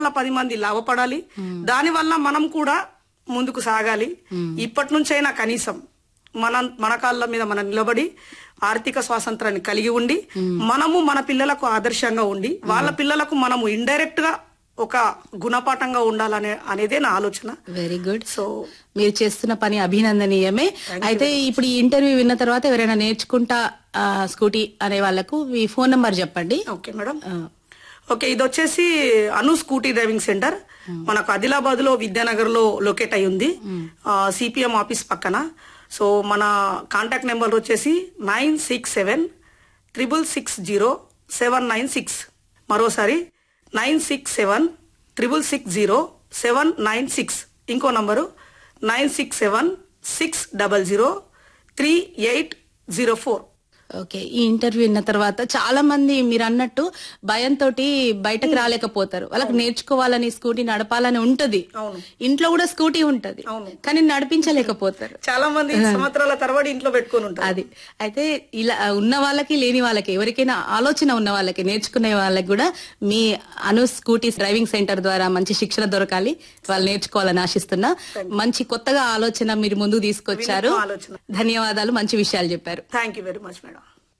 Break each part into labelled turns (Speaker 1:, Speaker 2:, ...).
Speaker 1: పది మంది లాభపడాలి దాని వల్ల మనం కూడా ముందుకు సాగాలి ఇప్పటి నుంచైనా కనీసం మన మన కాళ్ళ మీద మనం నిలబడి ఆర్థిక స్వాతంత్రాన్ని కలిగి ఉండి మనము మన పిల్లలకు ఆదర్శంగా ఉండి వాళ్ళ పిల్లలకు మనము ఇండైరెక్ట్ గా ఒక గుణపాఠంగా ఉండాలనే అనేదే నా ఆలోచన
Speaker 2: వెరీ గుడ్
Speaker 1: సో
Speaker 2: మీరు చేస్తున్న పని అభినందనీయమే అయితే ఇప్పుడు ఈ ఇంటర్వ్యూ విన్న తర్వాత ఎవరైనా నేర్చుకుంటా ఆ, స్కూటీ అనే వాళ్ళకు మీ ఫోన్ నంబర్ చెప్పండి
Speaker 1: ఓకే మేడం
Speaker 2: ఆ,
Speaker 1: ఓకే ఇది వచ్చేసి అను స్కూటీ డ్రైవింగ్ సెంటర్ మనకు ఆదిలాబాద్ లో విద్యానగర్ లో లొకేట్ అయి ఉంది సిపిఎం ఆఫీస్ పక్కన సో మన కాంటాక్ట్ నెంబర్ వచ్చేసి nine six seven triple six zero seven nine six మరోసారి nine six seven triple six zero seven nine six ఇంకో number nine six seven six double zero three eight zero four
Speaker 2: okay ఈ interview విన్న తర్వాత చాలా మంది మీరు అన్నట్టు భయంతో బయటకు రాలేకపోతారు వాళ్ళకి నేర్చుకోవాలని స్కూటీ నడపాలని ఉంటది
Speaker 1: అవును.
Speaker 2: ఇంట్లో కూడా స్కూటీ ఉంటది
Speaker 1: అవును.
Speaker 2: కానీ నడిపించలేకపోతారు
Speaker 1: చాలా మంది సంవత్సరాల తరబడి ఇంట్లో పెట్టుకొని ఉంటారు
Speaker 2: అది అయితే ఇలా ఉన్న వాళ్ళకి లేని వాళ్ళకి ఎవరికైనా ఆలోచన ఉన్న వాళ్ళకి నేర్చుకునే వాళ్ళకి కూడా మీ అను స్కూటీ డ్రైవింగ్ సెంటర్ ద్వారా మంచి శిక్షణ దొరకాలి వాళ్ళు నేర్చుకోవాలని ఆశిస్తున్నా మంచి కొత్తగా ఆలోచన మీరు ముందుకు తీసుకొచ్చారు
Speaker 1: వినూత్న ఆలోచన.
Speaker 2: ధన్యవాదాలు మంచి విషయాలు చెప్పారు
Speaker 1: thank you very much madam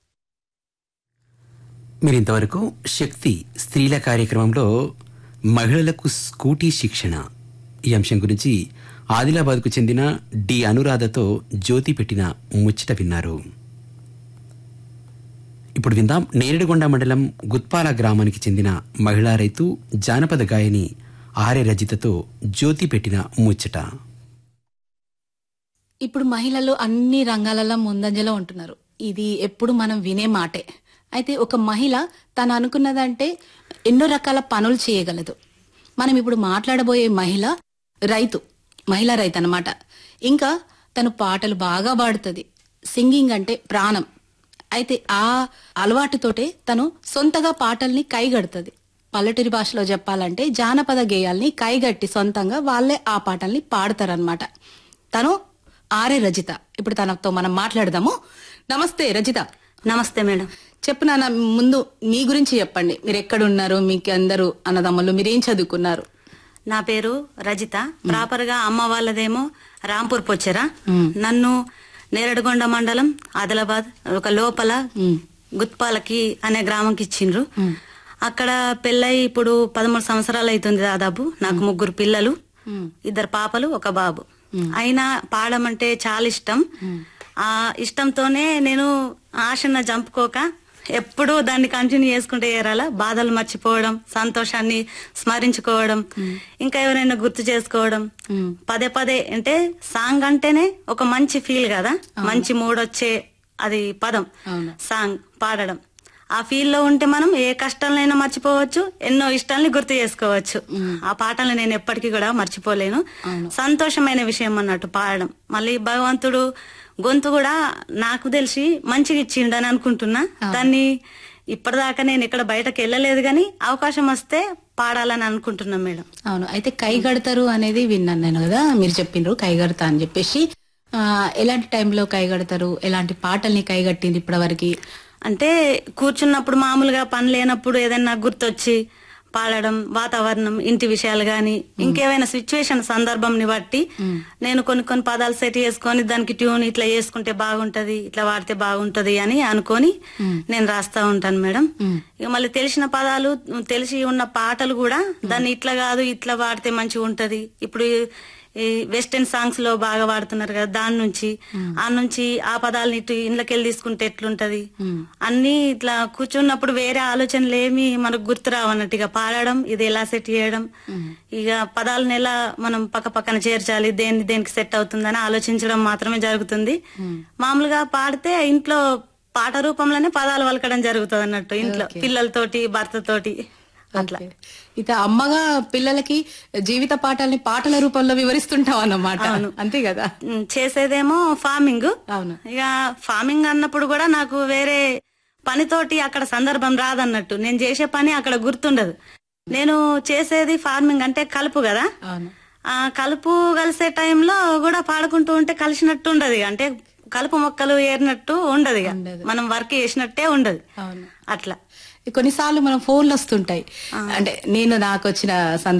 Speaker 3: మీరు ఇంతవరకు శక్తి స్త్రీల కార్యక్రమంలో మహిళలకు స్కూటీ శిక్షణ ఈ అంశం గురించి ఆదిలాబాద్కు చెందిన డి అనురాధతో జ్యోతి పెట్టిన ముచ్చట విన్నారు ఇప్పుడు విందాం నేరేడుగొండ మండలం గుత్పాల గ్రామానికి చెందిన మహిళా రైతు జానపద గాయని ఆర్య రజితతో జ్యోతి పెట్టిన ముచ్చట
Speaker 2: ఇప్పుడు మహిళలు అన్ని రంగాలలో ముందంజలో ఉంటున్నారు ఇది ఎప్పుడు మనం వినే మాటే అయితే ఒక మహిళ తను అనుకున్నదంటే ఎన్నో రకాల పనులు చేయగలదు మనం ఇప్పుడు మాట్లాడబోయే మహిళ రైతు మహిళా రైతు అన్నమాట ఇంకా తను పాటలు బాగా పాడుతుంది సింగింగ్ అంటే ప్రాణం అయితే ఆ అలవాటుతోటే తను సొంతగా పాటల్ని కైగడుతుంది పల్లెటూరి భాషలో చెప్పాలంటే జానపద గేయాల్ని కైగట్టి సొంతంగా వాళ్ళే ఆ పాటల్ని పాడతారనమాట తను ఆర్య రజిత ఇప్పుడు తనతో మనం మాట్లాడదాము నమస్తే రజిత
Speaker 4: నమస్తే మేడం
Speaker 2: చెప్పు నాన్న ముందు మీ గురించి చెప్పండి మీరు ఎక్కడున్నారు మీకు అందరూ అన్నదమ్ములు మీరేం చదువుకున్నారు
Speaker 4: నా పేరు రజిత ప్రాపర్ గా అమ్మ వాళ్ళదేమో రాంపూర్ పొచ్చెరా నన్ను నేరడుగొండ మండలం ఆదిలాబాద్ ఒక లోపల గుత్పాలకి అనే గ్రామంకి ఇచ్చిండ్రు అక్కడ పెళ్ళై ఇప్పుడు పదమూడు సంవత్సరాలు అవుతుంది దాదాపు నాకు ముగ్గురు పిల్లలు ఇద్దరు పాపలు ఒక బాబు అయినా పాడమంటే చాలా ఇష్టం ఆ ఇష్టంతోనే నేను ఆశన చంపుకోక ఎప్పుడూ దాన్ని కంటిన్యూ చేసుకుంటే ఏరాల బాధలు మర్చిపోవడం సంతోషాన్ని స్మరించుకోవడం ఇంకా ఎవరైనా గుర్తు చేసుకోవడం పదే పదే అంటే సాంగ్ అంటేనే ఒక మంచి ఫీల్ కదా మంచి మూడ్ వచ్చే అది పదం సాంగ్ పాడడం ఆ ఫీల్ లో ఉంటే మనం ఏ కష్టాలైనా మర్చిపోవచ్చు ఎన్నో ఇష్టాలని గుర్తు చేసుకోవచ్చు ఆ పాటలు నేను ఎప్పటికీ కూడా మర్చిపోలేను సంతోషమైన విషయం అన్నట్టు పాడడం మళ్ళీ భగవంతుడు గొంతు కూడా నాకు తెలిసి మంచిగా ఇచ్చిండని అనుకుంటున్నా దాన్ని ఇప్పటిదాకా నేను ఇక్కడ బయటకు వెళ్ళలేదు కానీ అవకాశం వస్తే పాడాలని అనుకుంటున్నా మేడం
Speaker 2: అవును అయితే కైగడతారు అనేది విన్నాను నేను కదా మీరు చెప్పిండ్రు కైగడతా అని చెప్పేసి ఆ, ఎలాంటి టైంలో కైగడతారు ఎలాంటి పాటల్ని కైగట్టింది ఇప్పటివరకు
Speaker 4: అంటే కూర్చున్నప్పుడు మామూలుగా పని లేనప్పుడు ఏదైనా గుర్తొచ్చి పాడడం వాతావరణం ఇంటి విషయాలు గాని ఇంకేమైనా సిచ్యువేషన్ సందర్భంని బట్టి నేను కొన్ని కొన్ని పదాలు సెట్ చేసుకొని దానికి ట్యూన్ ఇట్లా చేసుకుంటే బాగుంటది ఇట్లా వాడితే బాగుంటది అని అనుకొని నేను రాస్తా ఉంటాను మేడం ఇక మళ్ళీ తెలిసిన పదాలు తెలిసి ఉన్న పాటలు కూడా దాన్ని ఇట్లా కాదు ఇట్లా వాడితే మంచిగా ఉంటది ఇప్పుడు ఈ వెస్టర్న్ సాంగ్స్ లో బాగా వాడుతున్నారు కదా దాని నుంచి ఆ నుంచి ఆ పదాలని ఇటు ఇండ్లకెళ్ళి తీసుకుంటే ఎట్లుంటది అన్ని ఇట్లా కూర్చున్నప్పుడు వేరే ఆలోచనలు ఏమి మనకు గుర్తు రావన్నట్టు ఇక పాడడం ఇది ఎలా సెట్ చేయడం ఇక పదాలను ఎలా మనం పక్క పక్కన చేర్చాలి దేని దేనికి సెట్ అవుతుందని ఆలోచించడం మాత్రమే జరుగుతుంది మామూలుగా పాడితే ఇంట్లో పాట రూపంలోనే పదాలు వలకడం జరుగుతుంది అన్నట్టు ఇంట్లో పిల్లలతోటి భర్తతోటి అట్లా
Speaker 2: ఇక అమ్మగా పిల్లలకి జీవిత పాఠాలని పాటల రూపంలో వివరిస్తుంటాం అన్నమాట అంతే కదా
Speaker 4: ఉమ్, చేసేదేమో ఫార్మింగ్
Speaker 2: అవును
Speaker 4: ఇక ఫార్మింగ్ అన్నప్పుడు కూడా నాకు వేరే పనితోటి అక్కడ సందర్భం రాదన్నట్టు నేను చేసే పని అక్కడ గుర్తుండదు నేను చేసేది ఫార్మింగ్ అంటే కలుపు కదా
Speaker 2: అవును
Speaker 4: ఆ కలుపు కలిసే టైంలో కూడా పాడుకుంటూ ఉంటే కలిసినట్టు ఉండదు ఇక. అంటే కలుపు మొక్కలు ఏరినట్టు ఉండదు ఇక. మనం వర్క్ చేసినట్టే ఉండదు
Speaker 2: అవును
Speaker 4: అట్లా
Speaker 2: కొన్నిసార్లు మనం ఫోన్లు వస్తుంటాయి అంటే నేను నాకు వచ్చిన సందర్భం